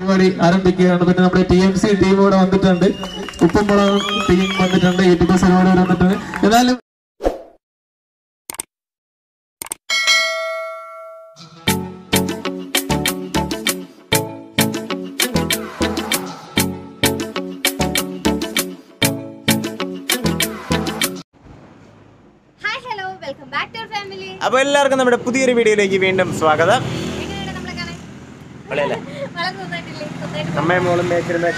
പരിപാടി ആരംഭിക്കുകയാണ് പിന്നെ നമ്മുടെ ടി എം സി ടീം ഇവിടെ വന്നിട്ടുണ്ട് ഉപ്പുമുളക് ടീം വന്നിട്ടുണ്ട് യൂട്യൂബേഴ്സ് ഒരുപാട് പേര് വന്നിട്ടുണ്ട് എന്നാലും hi hello welcome back to family അപ്പൊ എല്ലാവർക്കും നമ്മുടെ പുതിയൊരു വീഡിയോയിലേക്ക് വീണ്ടും സ്വാഗതം എങ്ങനെയാണ് നമ്മളെ കാണാൻ പൊളിയല്ലേ? വളരെ നന്നായിട്ടില്ലേ നന്നായിട്ട് അമ്മയും മോളും മേച്ചിരുന്ന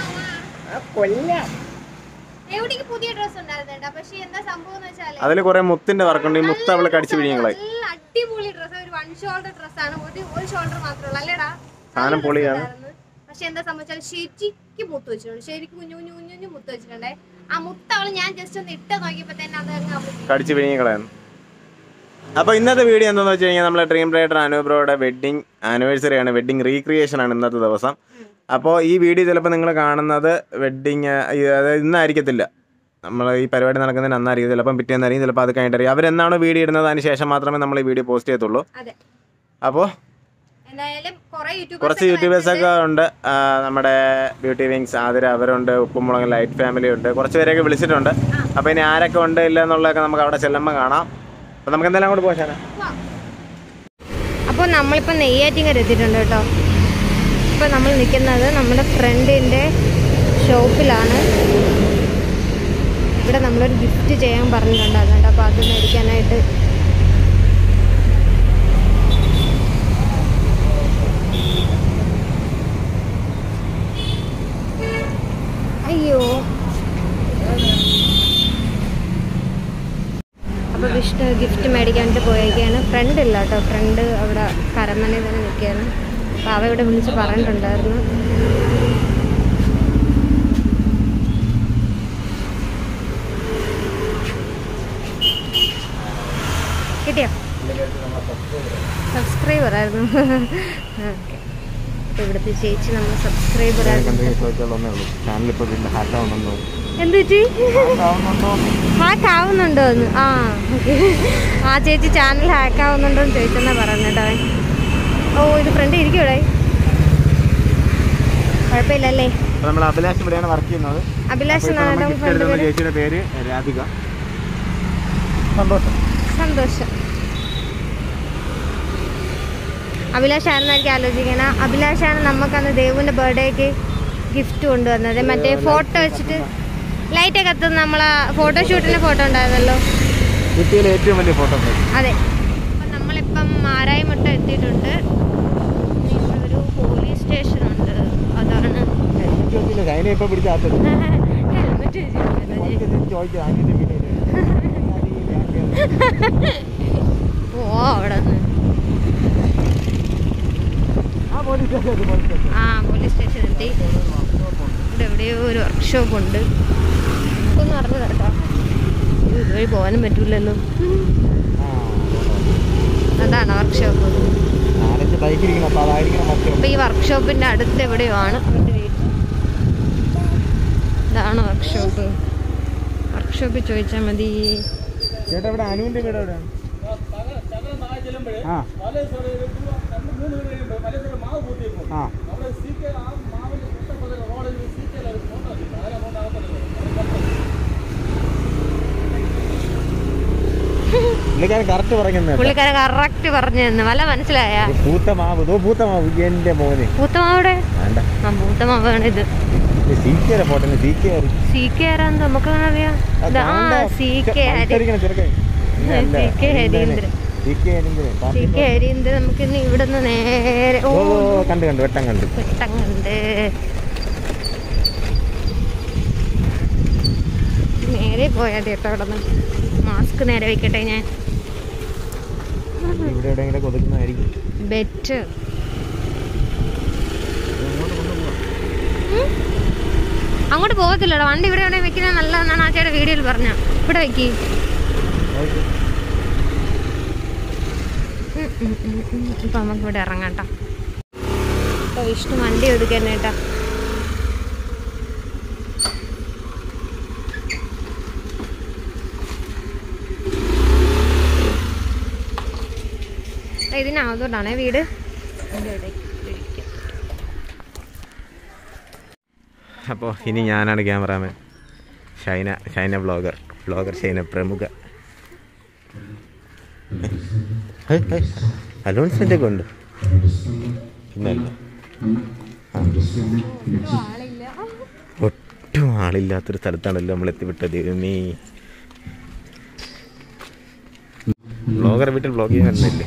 എവിടേക്ക് പുതിയ ഡ്രസ് ഉണ്ടായിരുന്നേട്ടാ പക്ഷെ എന്താ സംഭവം എന്ന് വെച്ചാല് അതിൽ കുറെ മുത്തിന്റെ വർക്കുണ്ട് ഈ മുത്ത് അവള് കടിച്ചു പിഴിഞ്ഞങ്ങളായി നല്ല അടിപൊളി ഡ്രസ് ഒരു വൺ ഷോൾഡർ ഡ്രസ് ആണ് ഒരു ഒരു ഷോൾഡർ മാത്രമേ അല്ലേടാ സാധനം പൊളിയാണ്. പക്ഷെ എന്താ സംഭവിച്ചാൽ ശരിക്കും മുത്ത് വെച്ചിട്ടുണ്ട് ശരിക്കും കുഞ്ഞു കുഞ്ഞു കുഞ്ഞു കുഞ്ഞു മുത്ത് വെച്ചിട്ടുണ്ടേ ആ മുത്ത് അവള് ഞാൻ ജസ്റ്റ് ഒന്ന് ഇട്ട് നോക്കിയപ്പോ തന്നെ അത് അങ്ങ് അവള് കടിച്ചു പിഴിഞ്ഞങ്ങളായിരുന്നു അപ്പൊ ഇന്നത്തെ വീഡിയോ എന്താന്ന് വെച്ച് കഴിഞ്ഞാൽ നമ്മളെ ഡ്രീം റൈഡർ അനുബ്രോയുടെ വെഡിങ് ആനിവേഴ്സറി ആണ് വെഡിങ് റീക്രിയേഷൻ ആണ് ഇന്നത്തെ ദിവസം അപ്പോൾ ഈ വീഡിയോ ചിലപ്പോൾ നിങ്ങൾ കാണുന്നത് വെഡിങ് അതായത് ഇന്നായിരിക്കത്തില്ല നമ്മൾ ഈ പരിപാടി നടക്കുന്നതിന് അന്നായിരിക്കും ചിലപ്പം പിറ്റേന്നായിരിക്കും ചിലപ്പോൾ അത് കഴിഞ്ഞിട്ടായിരിക്കും അവരെന്നാണോ വീഡിയോ ഇടുന്നത് അതിന് ശേഷം മാത്രമേ നമ്മൾ ഈ വീഡിയോ പോസ്റ്റ് ചെയ്യത്തുള്ളൂ അതെ അപ്പോൾ എന്തായാലും കുറെ കുറച്ച് യൂട്യൂബേഴ്സ് ഒക്കെ ഉണ്ട് ആ, നമ്മുടെ ബ്യൂട്ടി വിങ്സ് ആതിര അവരുണ്ട് ഉപ്പുമുളക് ലൈറ്റ് ഫാമിലി ഉണ്ട് കുറച്ച് പേരെയൊക്കെ വിളിച്ചിട്ടുണ്ട് അപ്പോൾ ഇനി ആരൊക്കെ ഉണ്ട് ഇല്ല എന്നുള്ളതൊക്കെ നമുക്ക് അവിടെ ചെല്ലുമ്പോൾ കാണാം അപ്പോൾ നമുക്ക് എന്തായാലും അങ്ങോട്ട് പോകാൻ അപ്പോൾ നമ്മളിപ്പോൾ നെയ്യാറ്റിങ്കര എത്തിയിട്ടുണ്ട് കേട്ടോ ഇപ്പോൾ നമ്മൾ നിൽക്കുന്നത് നമ്മുടെ ഫ്രണ്ടിൻ്റെ ഷോപ്പിലാണ് ഇവിടെ നമ്മളൊരു ഗിഫ്റ്റ് ചെയ്യാൻ പറഞ്ഞിട്ടുണ്ടായിരുന്നു അപ്പോൾ അത് മേടിക്കാനായിട്ട് അയ്യോ അപ്പോൾ വിഷ്ണു ഗിഫ്റ്റ് മേടിക്കാനായിട്ട് പോയേക്കാണ് ഫ്രണ്ട് ഇല്ല കേട്ടോ ഫ്രണ്ട് അവിടെ കരമനയിൽ തന്നെ നിൽക്കുകയാണ് അപ്പോൾ അവ ഇവിടെ വിളിച്ച് പറഞ്ഞിട്ടുണ്ടായിരുന്നു കിട്ടിയോ സബ്സ്ക്രൈബർ ആയിരുന്നു ഓക്കെ അപ്പോൾ ഇവിടുത്തെ ചേച്ചി നമ്മൾ സബ്സ്ക്രൈബർ ആയിരുന്നു ചാനൽ ഇപ്പോൾ വീണ്ടും ഹാക്ക് ആവുന്നുണ്ടോ എന്ത് പറ്റി ഹാക്ക് ആവുന്നുണ്ടോ എന്ന് ആ ഓക്കെ ആ ചേച്ചി ചാനൽ ഹാക്ക് ആവുന്നുണ്ടോ എന്ന് ചോദിച്ചെന്നാ പറഞ്ഞു കേട്ടോ അവൻ. ഓ ഇത് ഫ്രണ്ട് ഇരിക്കൂടെ കുഴപ്പമില്ലല്ലേ അപ്പോൾ നമ്മൾ അഭിലാഷ് ഇവിടെയാണ് വർക്ക് ചെയ്യുന്നത് അഭിലാഷ് അപ്പോൾ ഇപ്പോൾ നമ്മൾ നാടകം gift ഫ്രണ്ട് എടുക്കുന്ന പേര് ചേച്ചിയുടെ പേര് രാധിക സന്തോഷം സന്തോഷം അഭിലാഷ് ആരെന്നായിരിക്കും ആലോചിക്കണ അഭിലാഷാണ് നമുക്കന്ന് ദേവുവിൻ്റെ ബർത്ത്ഡേക്ക് ഗിഫ്റ്റ് കൊണ്ടുവന്നത് മറ്റേ ഫോട്ടോ വെച്ചിട്ട് ലൈറ്റ് കത്തുന്ന നമ്മളെ ഫോട്ടോഷൂട്ടിൻ്റെ ഫോട്ടോ ഉണ്ടായിരുന്നല്ലോ കുട്ടിയിലെ ഏറ്റവും വലിയ ഫോട്ടോ അതെ അപ്പം നമ്മളിപ്പം മാരായിമുട്ട എത്തിയിട്ടുണ്ട് ഇനി ഇവിടെ ഒരു പോലീസ് സ്റ്റേഷൻ ഉണ്ട് അതാണ് അതിനെ ഇപ്പോൾ പിടിച്ചാത്തത് ഹെൽമെറ്റ് ഓ അവിടെ നിന്ന് ആ പോലീസ് സ്റ്റേഷൻ എത്തി ഇവിടെ എവിടെയോ ഒരു വർക്ക്ഷോപ്പ് ഉണ്ട് നമുക്കൊന്നും അറിഞ്ഞു കേട്ടോ അയ്യോ, ഇതുവഴി പോകാനും പറ്റൂലല്ലോ അതാണ് വർക്ക്ഷോപ്പ് ബൈക്കിരിക്കണം അപ്പോൾ അതായിരിക്കണം മറ്റേ അപ്പൊ ഈ വർക്ക്ഷോപ്പിന്റെ അടുത്ത് എവിടെയോ ആണ് അവരുടെ വീട്. ഇതാണ് വർക്ക്ഷോപ്പ് വർക്ക്ഷോപ്പിൽ ചോദിച്ചാൽ മതി ചേട്ടാ ഇവിടെ അനുവിന്റെ വീട് എവിടെയാണ് ആ ആ പുള്ളിക്കാരൻ കറക്റ്റ് പറയുന്നത് പുള്ളിക്കാരൻ കറക്റ്റ് പറഞ്ഞു തന്നു വല്ല മനസ്സിലായ പൂത്ത മാവ് ഇതോ പൂത്ത മാവ് എന്റെ മോനെ പൂത്തമാവിടെ വേണ്ട ആ പൂത്തമാവാണ് ഇത് സി കെ പോട്ടെ സി കെ സി കെ ആരാന്ന് നമുക്ക് അറിയാം ഇത് ആ C K Hari C K Harindran C K Harindran C K Harindran നമുക്ക് ഇന്ന് ഇവിടെ നിന്ന് നേരെ ഓ ഓ ഓ, കണ്ട് കണ്ട് വെട്ടം കണ്ട് പെട്ടങ്ങുണ്ട് നേരെ പോയാൽ കേട്ടോ അവിടെ നിന്ന് മാസ്ക് നേരെ വെക്കട്ടെ ഞാൻ ഇവിടെ എവിടെയെങ്കിലും ഒതുക്കുന്നതായിരിക്കും ബെറ്റ് അങ്ങോട്ട് പോകത്തില്ലടാ വണ്ടി ഇവിടെ എവിടെ വെക്കുന്നത് നല്ലതെന്നാണ് ആ ചേട്ടാ വീഡിയോയിൽ പറഞ്ഞ ഇവിടെ വെക്കി ഇപ്പൊ നമുക്ക് ഇവിടെ ഇറങ്ങാം കേട്ടോ ഇപ്പൊ വിഷ്ണു വണ്ടി ഒതുക്കാൻ കേട്ടാ ഇതിനകത്തോട്ടാണേ വീട് ഇതിന്റെ ഇടയ്ക്ക് ഇരിക്കാം. അപ്പോൾ ഇനി ഞാനാണ് cameraman Shaina Shaina vlogger vlogger Shaina പ്രമുഖ അലോൺസിൻ്റെ ഒക്കെ ഉണ്ട് പിന്നല്ല ഒട്ടും ആളില്ലാത്തൊരു സ്ഥലത്താണല്ലോ നമ്മൾ എത്തിവിട്ടത് ദൈവമേ വ്ളോഗർ വീട്ടിൽ വ്ളോഗ് ചെയ്യാൻ വരുന്നില്ലേ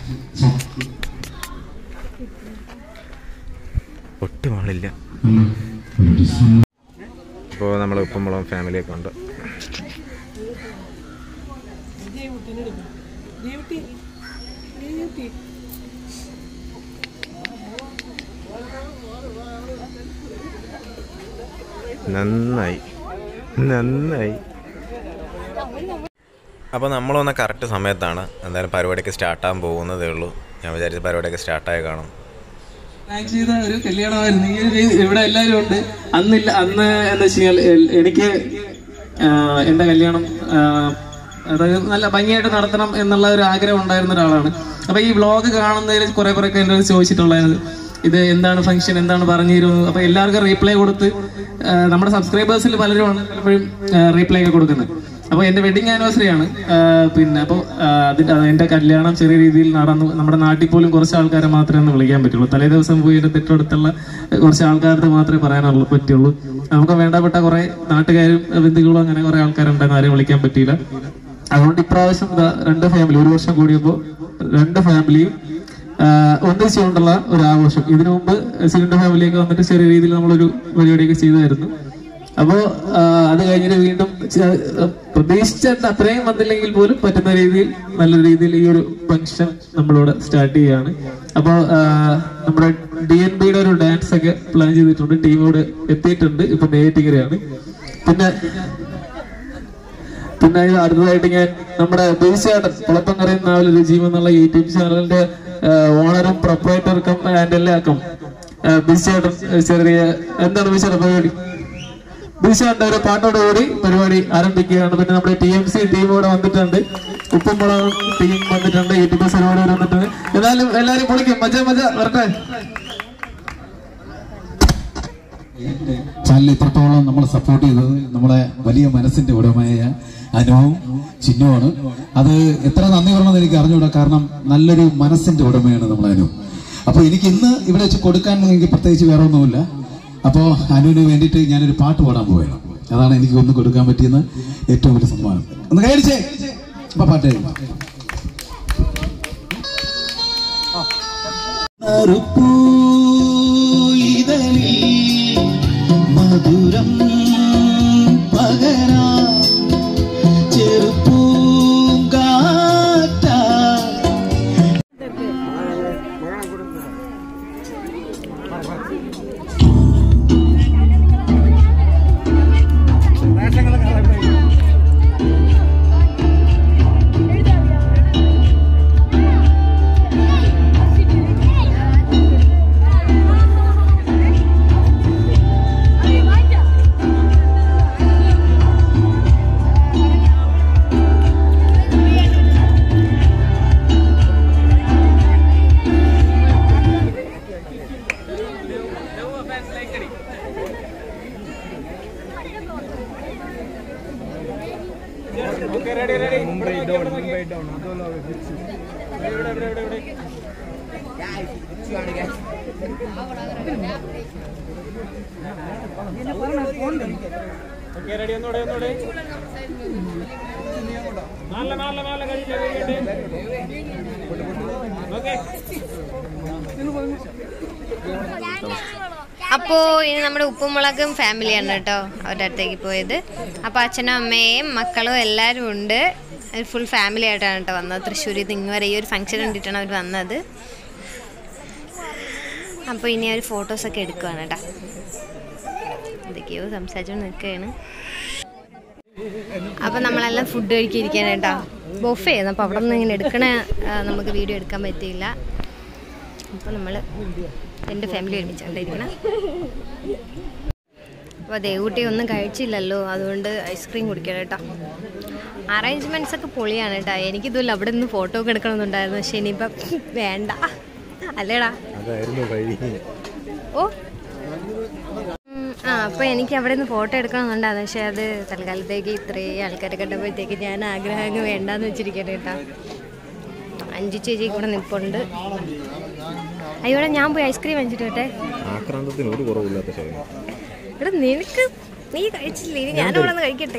ഒട്ടും ആളില്ല ഇപ്പോൾ നമ്മൾ ഉപ്പുമ്പളം ഫാമിലിയൊക്കെ ഉണ്ട് നന്നായി നന്നായി അപ്പോൾ നമ്മൾ വന്ന കറക്റ്റ് സമയത്താണ് എന്തായാലും പരിപാടിയൊക്കെ സ്റ്റാർട്ടാകാൻ പോകുന്നതേ ഉള്ളൂ ഞാൻ വിചാരിച്ച പരിപാടിയൊക്കെ സ്റ്റാർട്ടായി കാണും പ്ലാൻ ചെയ്ത ഒരു കല്യാണമായിരുന്നു ഈ ഒരു ഇവിടെ എല്ലാവരും ഉണ്ട് അന്നില്ല അന്ന് എന്താ വെച്ച് കഴിഞ്ഞാൽ എൽ- എനിക്ക് ആ, എന്റെ കല്യാണം ആ, അതായത് നല്ല ഭംഗിയായിട്ട് നടത്തണം എന്നുള്ള ഒരു ആഗ്രഹം ഉണ്ടായിരുന്ന ഒരാളാണ് അപ്പൊ ഈ വ്ളോഗ് കാണുന്നതിൽ കുറെ കുറെ ഒക്കെ എന്നോട് ചോദിച്ചിട്ടുള്ളത് ഇത് എന്താണ് ഫംഗ്ഷൻ എന്താണ് പറഞ്ഞു തരുന്നത് അപ്പൊ എല്ലാവർക്കും റീപ്ലൈ കൊടുത്ത് ആ, നമ്മുടെ സബ്സ്ക്രൈബേഴ്സിൽ പലരും പലപ്പോഴും റീപ്ലൈ ഒക്കെ കൊടുക്കുന്നത് അപ്പോൾ എന്റെ വെഡിങ് ആനിവേഴ്സറി ആണ് ആ, പിന്നെ അപ്പോൾ അതിന്റെ അത് എന്റെ കല്യാണം ചെറിയ രീതിയിൽ നടന്നു നമ്മുടെ നാട്ടിൽ പോലും കുറച്ച് ആൾക്കാരെ മാത്രമേ ഒന്ന് വിളിക്കാൻ പറ്റുള്ളൂ തലേ ദിവസം പോയി എന്റെ തൊട്ടടുത്തുള്ള കുറച്ച് ആൾക്കാർക്ക് മാത്രമേ പറയാനുള്ളൂ പറ്റുള്ളൂ നമുക്ക് വേണ്ടപ്പെട്ട കുറെ നാട്ടുകാരും ബന്ധുക്കളും അങ്ങനെ കുറെ ആൾക്കാരുണ്ടെന്ന് ആരെയും വിളിക്കാൻ പറ്റിയില്ല അതുകൊണ്ട് ഇപ്രാവശ്യം ഇതാ രണ്ട് ഫാമിലി ഒരു വർഷം കൂടിയപ്പോൾ രണ്ട് ഫാമിലിയും ഒന്നിച്ചുകൊണ്ടുള്ള ഒരു ആഘോഷം ഇതിനു മുമ്പ് സിലിണ്ടർ ഫാമിലിയൊക്കെ വന്നിട്ട് ചെറിയ രീതിയിൽ നമ്മളൊരു പരിപാടിയൊക്കെ ചെയ്തായിരുന്നു അപ്പോ ആ, അത് കഴിഞ്ഞിട്ട് വീണ്ടും ച- പ്രതീക്ഷിച്ച അത്രയും വന്നില്ലെങ്കിൽ പോലും പറ്റുന്ന രീതിയിൽ നല്ല രീതിയിൽ ഈ ഒരു ഫംഗ്ഷൻ നമ്മളിവിടെ സ്റ്റാർട്ട് ചെയ്യുകയാണ് അപ്പോ ആ, നമ്മുടെ ഡി എൻ ബിയുടെ ഒരു ഡാൻസ് ഒക്കെ പ്ലാൻ ചെയ്തിട്ടുണ്ട് ടീം ഇവിടെ എത്തിയിട്ടുണ്ട് ഇപ്പൊ നെയ്യാറ്റിക്കരയാണ് പിന്നെ പിന്നെ ഇത് അടുത്തതായിട്ട് ഞാൻ നമ്മുടെ ബേസിയാട്ടൻ കുളപ്പങ്കരയും നാവിൽ രുചിയും എന്നുള്ള യൂട്യൂബ് ചാനലിന്റെ ഓണറും പ്രൊപ്പറേറ്റർ കം ആൻഡ് എല്ലാ കം ബിസിയാട്ടൻ ചെറിയ എന്താണ് ബിസിയുടെ പരിപാടി ബിസിയാട്ടൻ ഒരു പാട്ടോട് കൂടി പരിപാടി ആരംഭിക്കുകയാണ് പിന്നെ നമ്മുടെ ടി എം സി ടീം ഇവിടെ വന്നിട്ടുണ്ട് ഉപ്പുമുളക് ടീം വന്നിട്ടുണ്ട് യൂട്യൂബ് പരിപാടി വന്നിട്ടുണ്ട് എന്നാലും എല്ലാരും പൊളിക്കും മജ മജ വരട്ടെ ചാനൽ ഇത്രത്തോളം നമ്മൾ സപ്പോർട്ട് ചെയ്തത് നമ്മളെ വലിയ മനസ്സിന്റെ ഉടമയായ അനുവും ചിഹ്നവുമാണ് അത് എത്ര നന്ദി പറയണമെന്ന് എനിക്ക് അറിഞ്ഞുകൂടാ കാരണം നല്ലൊരു മനസ്സിന്റെ ഉടമയാണ് നമ്മൾ അനു അപ്പൊ എനിക്ക് ഇന്ന് ഇവിടെ വെച്ച് കൊടുക്കാൻ എനിക്ക് പ്രത്യേകിച്ച് വേറെ ഒന്നുമില്ല അപ്പോൾ അനുവിന് വേണ്ടിയിട്ട് ഞാനൊരു പാട്ട് പാടാൻ പോവുകയാണ് അതാണ് എനിക്ക് ഒന്ന് കൊടുക്കാൻ പറ്റിയെന്ന് ഏറ്റവും വലിയ സമ്മാനം ഒന്ന് കൈയടിച്ചേ അപ്പൊ പാട്ട് കഴിഞ്ഞു. മറുപൂയിതളിൽ മധുരം പകരാ ചെറുപ്പൂങ്കാറ്റാ അപ്പോൾ ഇനി നമ്മുടെ ഉപ്പുമുളകും ഫാമിലിയാണ് കേട്ടോ അവരുടെ അടുത്തേക്ക് പോയത് അപ്പോൾ അച്ഛനും അമ്മയും മക്കളും എല്ലാവരും ഉണ്ട് ഫുൾ ഫാമിലി ആയിട്ടാണ് കേട്ടോ വന്നത് തൃശ്ശൂരിൽ നിന്ന് ഇങ്ങ് വരെ ഈ ഒരു ഫംഗ്ഷൻ കണ്ടിട്ടാണ് അവർ വന്നത് അപ്പോൾ ഇനി അവർ ഫോട്ടോസൊക്കെ എടുക്കുവാണ് കേട്ടോ എന്തൊക്കെയോ സംസാരിച്ചുകൊണ്ട് നിൽക്കുകയാണ് അപ്പോൾ നമ്മളെല്ലാം ഫുഡ് കഴിക്കിരിക്കുകയാണ് കേട്ടോ ബൊഫേ ആയിരുന്നു അപ്പോൾ അവിടെ നിന്ന് ഇങ്ങനെ എടുക്കണ ആ, നമുക്ക് വീഡിയോ എടുക്കാൻ പറ്റിയില്ല അപ്പോൾ നമ്മൾ എൻ്റെ ഫാമിലി ഒരുമിച്ചുകൊണ്ടിരിക്കണം അപ്പോൾ ദേവൂട്ടി ഒന്നും കഴിച്ചില്ലല്ലോ അതുകൊണ്ട് ഐസ്ക്രീം കുടിക്കണം കേട്ടോ അറേഞ്ച്മെൻറ്റ്സ് ഒക്കെ പൊളിയാണ് കേട്ടോ എനിക്കിതുമില്ല അവിടെ നിന്ന് ഫോട്ടോ ഒക്കെ എടുക്കണമെന്നുണ്ടായിരുന്നു പക്ഷേ ഇനിയിപ്പം വേണ്ട അല്ലേടാ അതായിരുന്നു വഴി ഓ ഉം, ആ അപ്പോൾ എനിക്ക് അവിടെ നിന്ന് ഫോട്ടോ എടുക്കണമെന്നുണ്ടായിരുന്നു പക്ഷേ അത് തൽക്കാലത്തേക്ക് ഇത്രയും ആൾക്കാരെ കണ്ടപ്പോഴത്തേക്ക് ഞാൻ ആഗ്രഹം അങ്ങ് വേണ്ടാന്ന് വെച്ചിരിക്കട്ടെ കേട്ടോ അഞ്ചു ചേച്ചി കൂടെ നിൽപ്പുണ്ട് അയ്യോടെ ഞാൻ പോയി ഐസ്ക്രീം വാങ്ങിച്ചിട്ട് കേട്ടെ ആക്രാന്തത്തിന് ഒരു കുറവില്ലാത്ത ശൈലി എടാ നിനക്ക് നീ കഴിച്ചില്ലേ ഇനി ഞാനവിടെ നിന്ന് കഴിക്കട്ടെ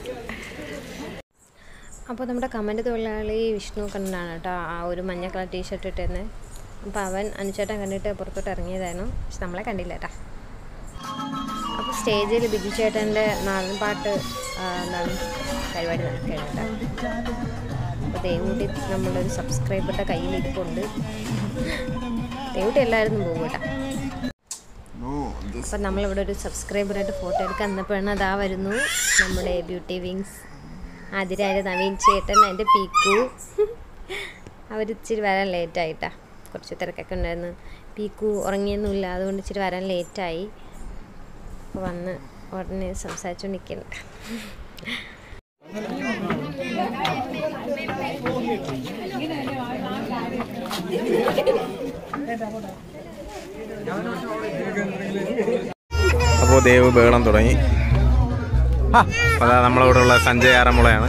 അപ്പോൾ നമ്മുടെ കമൻറ്റ് തൊഴിലാളി വിഷ്ണു കണ്ണനാണ് കേട്ടോ ആ ഒരു മഞ്ഞ കളർ ടീഷർട്ട് ഇട്ടിരുന്നത് അപ്പോൾ അവൻ അനുചേട്ടൻ കണ്ടിട്ട് പുറത്തോട്ട് ഇറങ്ങിയതായിരുന്നു പക്ഷെ നമ്മളെ കണ്ടില്ല കേട്ടോ അപ്പോൾ സ്റ്റേജിൽ ബിജു ചേട്ടൻ്റെ നാടൻ പാട്ട് ആ, എന്താണ് പരിപാടി നടക്കുകയാണ് കേട്ടോ അപ്പോൾ ദേവൂട്ടി നമ്മുടെ ഒരു സബ്സ്ക്രൈബറുടെ കയ്യിലിരിപ്പുണ്ട് ദേവൂട്ടി എല്ലാവരും പോകും കേട്ടോ അപ്പം നമ്മളിവിടെ ഒരു സബ്സ്ക്രൈബറായിട്ട് ഫോട്ടോ എടുക്കാൻ വന്നപ്പോഴാണ് അതാ വരുന്നു നമ്മുടെ ബ്യൂട്ടി വിങ്സ് ആതിരായ നവീൻ ചേട്ടൻ എൻ്റെ പീക്കു അവർ ഇച്ചിരി വരാൻ ലേറ്റായിട്ടാ കുറച്ച് തിരക്കൊക്കെ ഉണ്ടായിരുന്നു പീക്കു ഉറങ്ങിയൊന്നുമില്ല അതുകൊണ്ട് ഇച്ചിരി വരാൻ ലേറ്റായി അപ്പോൾ വന്ന് ഉടനെ സംസാരിച്ചുകൊണ്ടിരിക്കുന്നുണ്ട് അപ്പോൾ ദേവ് ബേളം തുടങ്ങി അതാ നമ്മളിവിടെ ഉള്ള സഞ്ജയ് ആറന്മുളയാണ്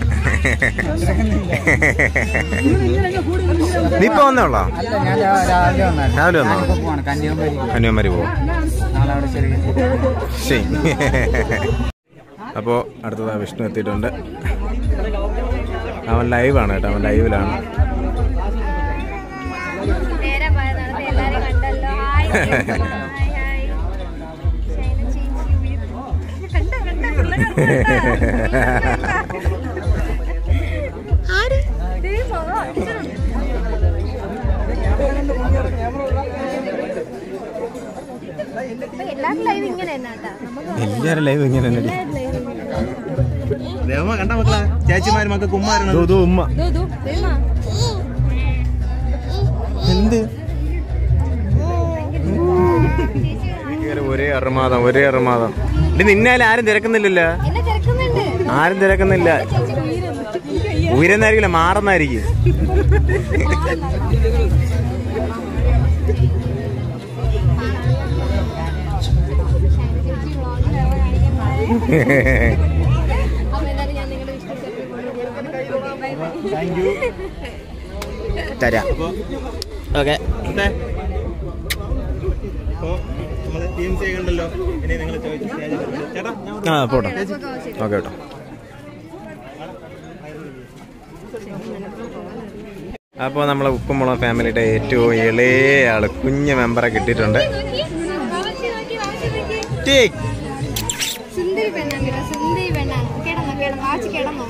നീ ഇപ്പൊ വന്നേ ഉള്ളോ അല്ല ഞാൻ രാ- രാവിലെ വന്നായിരുന്നു രാവിലെ വന്നോ ഞാനിപ്പോ പോവാണ് കന്യാകുമാരി കന്യാകുമാരി പോകും നാളെ അവിടെ ചെറിയ ശരി അപ്പോൾ അടുത്തതാ വിഷ്ണു എത്തിയിട്ടുണ്ട് അവൻ ലൈവാണ് കേട്ടോ അവൻ ലൈവിലാണ് നേരെ നടത്തി എല്ലാവരും കണ്ടല്ലോ ഹായ് ഹായ് ഹായ് ശൈല ചേച്ചി കണ്ട കണ്ട ആര് ദേ പോവാ എല്ലാവരും ലൈവ് ഇങ്ങനെ തന്നെ കേട്ടാ നമുക്ക് എല്ലാവരും ലൈവ് ഇങ്ങനെ തന്നെ ദേവമ്മ കണ്ട മക്കളെ ചേച്ചിമാര് മക്കൾക്ക് ഉമ്മാരണം ദൂ, ദൂ, ഉമ്മ ദൂ, ദൂ, ദേ എന്ത് ഒരേ അറുമാദം ഒരേ അറുമാദം ഇത് നിന്നാലും ആരും തിരക്കുന്നില്ലല്ലോ എന്നെ തിരക്കുന്നുണ്ട് ആരും തിരക്കുന്നില്ല ഉയരുന്നായിരിക്കില്ല മാറുന്നായിരിക്കും അപ്പൊ എന്തായാലും ഞാൻ നിങ്ങളുടെ തരാം ഓക്കെ അപ്പോ നമ്മള് ടീം സി കണ്ടല്ലോ ഇനി നിങ്ങൾ ചോദിച്ചു ചേട്ടാ ഞാൻ ആ പോട്ടെ ഓക്കെ കേട്ടോ അപ്പോൾ നമ്മളെ ഉപ്പുമുള ഫാമിലിയുടെ ഏറ്റവും ഇളയ ആള് കുഞ്ഞ് മെമ്പറെ കിട്ടിയിട്ടുണ്ട് ടേക്ക് സുന്ദരി പെണ്ണാണ് കേട്ടോ സുന്ദരി പെണ്ണാണ് കിടന്നോ കിടന്നോ ആച്ചി കിടന്നോ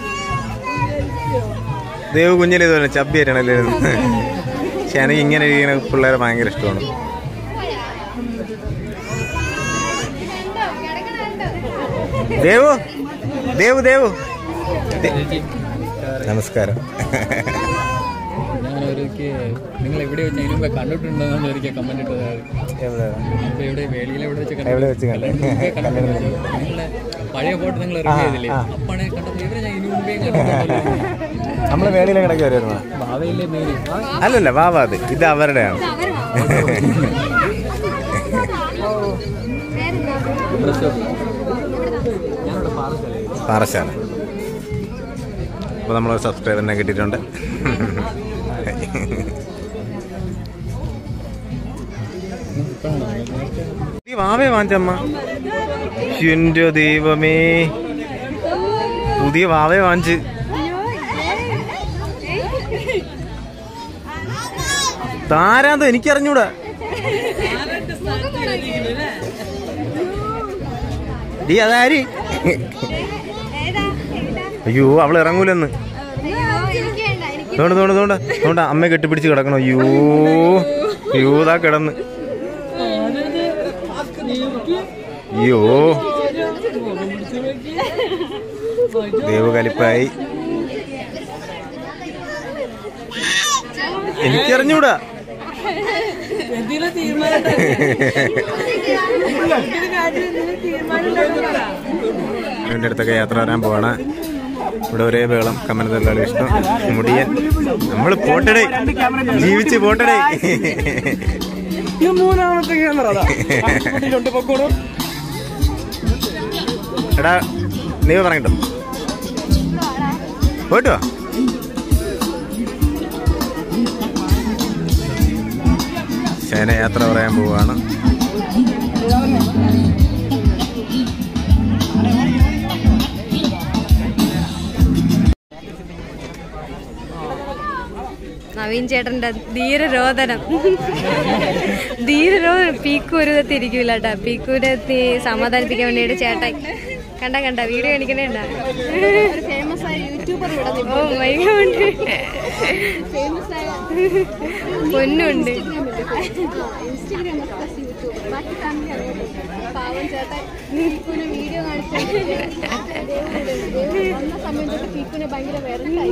ദേവ് കുഞ്ഞിന് ഇതുപോലെ ചബ്ബിയായിട്ടാണല്ലേ പക്ഷെ എനിക്ക് ഇങ്ങനെ ഇരിക്കുന്ന പിള്ളേരെ ഭയങ്കര ഇഷ്ടമാണ് ദേവു ദേവു ദേവു ദേ- നമസ്കാരം ഞാനൊരിക്കൽ നിങ്ങൾ എവിടെ വെച്ച് അതിന് മുമ്പേ കണ്ടിട്ടുണ്ടോന്ന് ഒരിക്കൽ കമന്റ് ഇട്ടതാണ് അപ്പൊ ഇവിടെ വേളിയിൽ എവിടെ വെച്ച് എവിടെ വെച്ച് കണ്ടു? കണ്ടിട്ടുണ്ടോ നിങ്ങളെ പഴയ ഫോട്ടോ നിങ്ങൾ റിവ്യൂ ചെയ്തില്ലേ അപ്പാണ് കണ്ടപ്പോൾ ഇവരെ ഞാൻ ഇതിനു മുമ്പേ കണ്ടിട്ടുണ്ടല്ലോ നമ്മള് വേളിയിലെ കിടക്കി വരുന്നു ഭാവയിലെ മെയിൻ അല്ലല്ല വാവ അത് ഇത് അവരുടെയാണ് പാറശാല അപ്പോൾ നമ്മളൊരു സബ്സ്ക്രൈബറിനെ കിട്ടിയിട്ടുണ്ട് ഈ വാവേ വാങ്ങിച്ചമ്മ എന്റെ ദൈവമേ പുതിയ വാവേ വാങ്ങിച്ച് താരാന്ത് എനിക്കറിഞ്ഞൂടാ ഡീ അതാരി അയ്യോ അവൾ ഇറങ്ങൂലെന്ന് എനിക്ക് വേണ്ട എനിക്ക് തോണ്ട തോണ്ട തോണ്ട തോണ്ട അമ്മ കെട്ടിപ്പിടിച്ച് കിടക്കണം അയ്യോ അയ്യോ ഇതാ കിടന്ന് അയ്യോ ദേവകലിപ്പായി എനിക്കറിഞ്ഞൂടാ എൻ്റെ അടുത്തൊക്കെ യാത്ര വരാൻ പോവാണ് ഇവിടെ ഒരേ വേളം കമ്മന തൊഴിലാളി ഇഷ്ടം മുടിയൻ നമ്മൾ പോട്ടടേ ജീവിച്ച് പോട്ടടേ മൂന്നാമത്തെ ക്യാമറ എടാ നീ പറഞ്ഞിട്ടോ പോയിട്ട് വാ ശയനയാത്ര പറയാൻ പോവാണ് നവീൻ ചേട്ടന്റെ ധീരരോധനം ധീരരോധനം പീക്കു ഒരു വിധത്തിൽ ഇരിക്കൂല കേട്ടാ പീക്കുവിനെ എത്തി സമാധാനിപ്പിക്കാൻ വേണ്ടിയിട്ട് ചേട്ടായി കണ്ട കണ്ട വീഡിയോ കാണിക്കണേ ഉണ്ടാ ഫേമസ് ആയ യൂട്യൂബർ ഓ മൈ ഗോഡ് പൊന്നുണ്ട് ഇൻസ്റ്റഗ്രാം പ്ലസ് യൂട്യൂബർ ബാക്കി ഫാമിലി അറിയാം പാവം ചേട്ടൻ പീക്കുവിനെ വീഡിയോ കാണിച്ചു വന്ന സമയം തൊട്ട് പീക്കുവിനെ ഭയങ്കര വിരലായി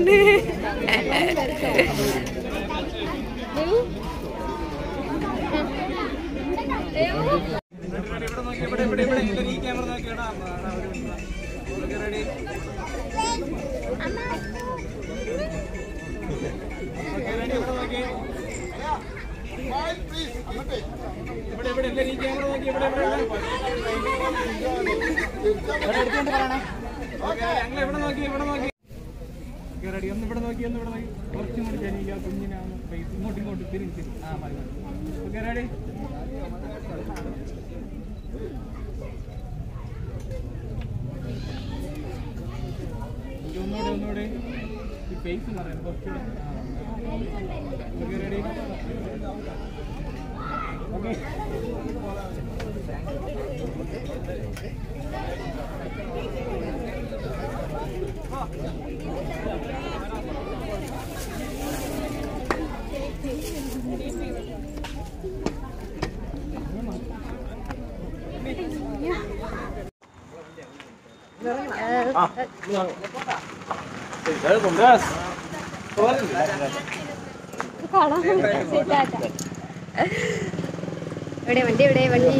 എവിടെ വണ്ടി എവിടെ വണ്ടി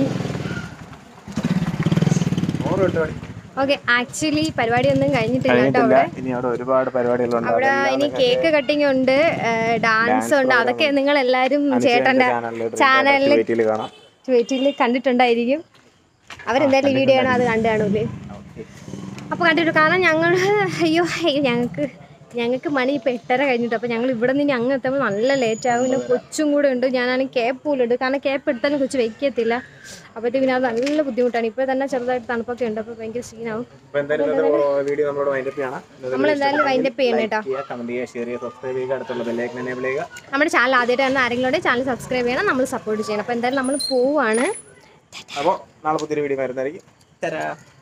ഓക്കെ ആക്ച്വലി പരിപാടി ഒന്നും കഴിഞ്ഞിട്ടില്ല കേട്ടോ കഴിഞ്ഞിട്ടില്ല അവിടെ ഇനി അവിടെ ഒരുപാട് പരിപാടികളുണ്ട് അവിടെ ഇനി കേക്ക് കട്ടിംഗ് ഉണ്ട് ഡാൻസ് ഉണ്ട് അതൊക്കെ നിങ്ങൾ എല്ലാരും ചേട്ടന്റെ ചാനലിൽ വീട്ടിൽ കാണാം ട്വീറ്റിൽ കണ്ടിട്ടുണ്ടായിരിക്കും അവരെന്തായാലും ഈ വീഡിയോ ആണോ അത് കണ്ടു കാണൂലേ അപ്പോൾ കണ്ടിട്ട് കാരണം ഞങ്ങൾ അയ്യോ അയ്യോ ഞങ്ങൾക്ക് ഞങ്ങൾക്ക് മണി ഇപ്പം എട്ടര കഴിഞ്ഞിട്ട് അപ്പോൾ ഞങ്ങൾ ഇവിടെ നിന്ന് അങ്ങ് എത്തുമ്പോൾ നല്ല ലേറ്റ് ആകും പിന്നെ കൊച്ചും കൂടെ ഉണ്ട് ഞാനാണെങ്കിൽ ക്യാപ്പ് പോലും ഉണ്ട് കാരണം ക്യാപ്പ് എടുത്താലും കൊച്ചു വയ്ക്കത്തില്ല അപ്പോഴത്തേക്കും അത് നല്ല ബുദ്ധിമുട്ടാണ് ഇപ്പോൾ തന്നെ ചെറുതായിട്ട് തണുപ്പൊക്കെ ഉണ്ട് അപ്പോൾ ഭയങ്കര സീനാവും അപ്പൊ എന്തായാലും ഇന്നത്തെ വീഡിയോ നമ്മളോട് വൈൻഡപ്പ് ചെയ്യണം നമ്മൾ എന്തായാലും വൈൻഡപ്പ് ചെയ്യണം കേട്ടോ കമന്റ് ചെയ്യുക ഷെയർ ചെയ്യുക സബ്സ്ക്രൈബ് ചെയ്യുക അടുത്തുള്ള ബെല്ലൈക്കൻ എനേബിൾ ചെയ്യുക നമ്മുടെ ചാനൽ ആദ്യമായിട്ട് തന്നെ ആരെങ്കിലും ഉണ്ടെങ്കിൽ ചാനൽ സബ്സ്ക്രൈബ് ചെയ്യണം നമ്മൾ സപ്പോർട്ട് ചെയ്യണം അപ്പോൾ എന്തായാലും നമ്മൾ പോവാണ് അപ്പോൾ നാളെ പുതിയൊരു വീഡിയോ വരുന്നതായിരിക്കും തരാ